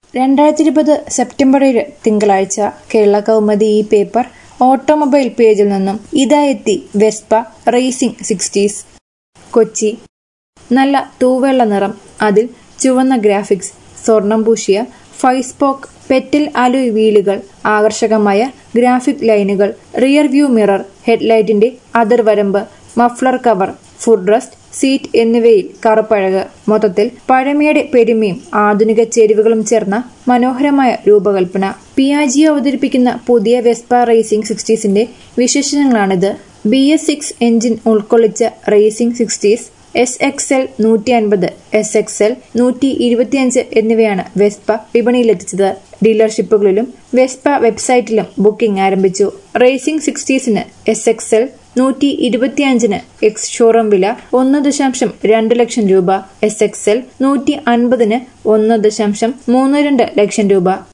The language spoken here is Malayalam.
രണ്ടായിരത്തി ഇരുപത് സെപ്റ്റംബർ ഏഴ് തിങ്കളാഴ്ച കേരള കൗമുദി ഈ പേപ്പർ ഓട്ടോമൊബൈൽ പേജിൽ നിന്നും ഇതായെത്തി വെസ്പ റേസിംഗ് സിക്സ്റ്റീസ് കൊച്ചി നല്ല തൂവെള്ള നിറം അതിൽ ചുവന്ന ഗ്രാഫിക്സ് സ്വർണം പൂശിയ ഫൈവ് സ്പോക്ക് പെറ്റൽ അലോയ് വീലുകൾ ആകർഷകമായ ഗ്രാഫിക് ലൈനുകൾ റിയർ വ്യൂ മിറർ ഹെഡ്ലൈറ്റിന്റെ അതിർവരമ്പ് muffler cover footrest seat എന്നിവയിൽ കറുപ്പഴക് മൊത്തത്തിൽ പഴമയുടെ പെരുമയും ആധുനിക ചേരുവകളും ചേർന്ന മനോഹരമായ രൂപകൽപ്പന പിയാജി അവതരിപ്പിക്കുന്ന പുതിയ വെസ്പ റേസിംഗ് സിക്സ്റ്റീസിന്റെ വിശേഷണങ്ങളാണിത് ബി എസ് സിക്സ് എഞ്ചിൻ ഉൾക്കൊള്ളിച്ച racing sixties S X L നൂറ്റി അൻപത് എസ് എക്സ് എൽ നൂറ്റി ഇരുപത്തിയഞ്ച് എന്നിവയാണ് വെസ്പ വിപണിയിലെത്തിച്ചത് ഡീലർഷിപ്പുകളിലും വെസ്പ വെബ്സൈറ്റിലും ബുക്കിംഗ് ആരംഭിച്ചു റേസിംഗ് സിക്സ്റ്റീസിന് എസ് എക്സ് എൽ നൂറ്റി ഇരുപത്തിയഞ്ചിന് എക്സ് ഷോറൂം വില ഒന്ന് ദശാംശം രണ്ട് ലക്ഷം രൂപ എസ് എക്സ് എൽ നൂറ്റി അൻപതിന് ഒന്ന് ദശാംശം മൂന്ന് രണ്ട് ലക്ഷം രൂപ